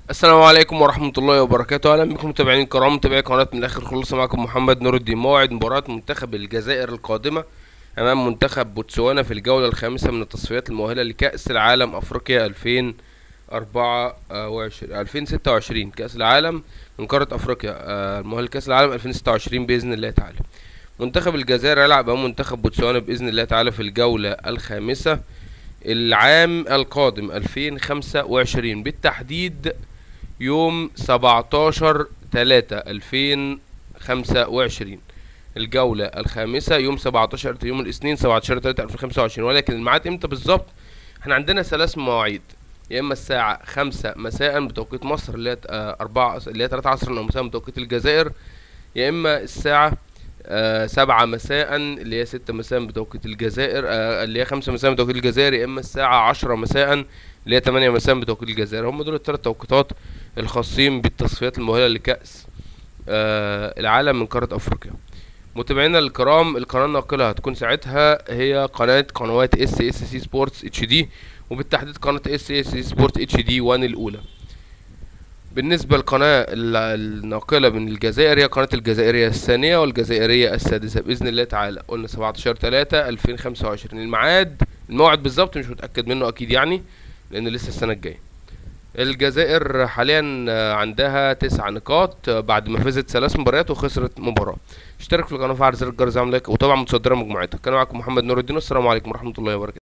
السلام عليكم ورحمة الله وبركاته أهلا بكم متابعين الكرام متابعي قناة من الآخر خلص معكم محمد نور الدين موعد مباراة منتخب الجزائر القادمة أمام منتخب بوتسوانا في الجولة الخامسة من التصفيات المؤهلة لكأس العالم أفريقيا 2024 2026 كأس العالم من قارة أفريقيا آه، المؤهل لكأس العالم 2026 بإذن الله تعالى منتخب الجزائر يلعب أمام منتخب بوتسوانا بإذن الله تعالى في الجولة الخامسة العام القادم 2025 بالتحديد يوم 17 3 2025 الجولة الخامسة يوم 17 يوم الاثنين 17 3 2025 ولكن الميعاد امتى بالظبط احنا عندنا ثلاث مواعيد يا اما الساعة 5 مساء بتوقيت مصر اللي هي 4 اللي هي 3 عصرا مساء بتوقيت الجزائر يا اما الساعة آه سبعة مساء اللي هي ستة مساء بتوقيت الجزائر آه اللي هي خمسة مساء بتوقيت الجزائر يا اما الساعة عشرة مساء اللي هي تمانية مساء بتوقيت الجزائر هم دول الثلاث توقيتات الخاصين بالتصفيات المؤهلة لكأس آه العالم من قارة افريقيا متابعينا الكرام القناة الناقلة هتكون ساعتها هي قناة قنوات اس اس سي سبورتس اتش دي وبالتحديد قناة اس اس سي سبورت اتش دي 1 الاولى بالنسبة للقناة الناقلة من الجزائر هي قناة الجزائرية الثانية والجزائرية السادسة بإذن الله تعالى قلنا 17 3 2025 الميعاد الموعد بالظبط مش متأكد منه أكيد يعني لأن لسه السنة الجاية الجزائر حاليا عندها تسع نقاط بعد ما فازت ثلاث مباريات وخسرت مباراة اشترك في القناة وفعل زر الجرس اعمل لايك وطبعا متصدرة مجموعتها كان معكم محمد نور الدين والسلام عليكم ورحمة الله وبركاته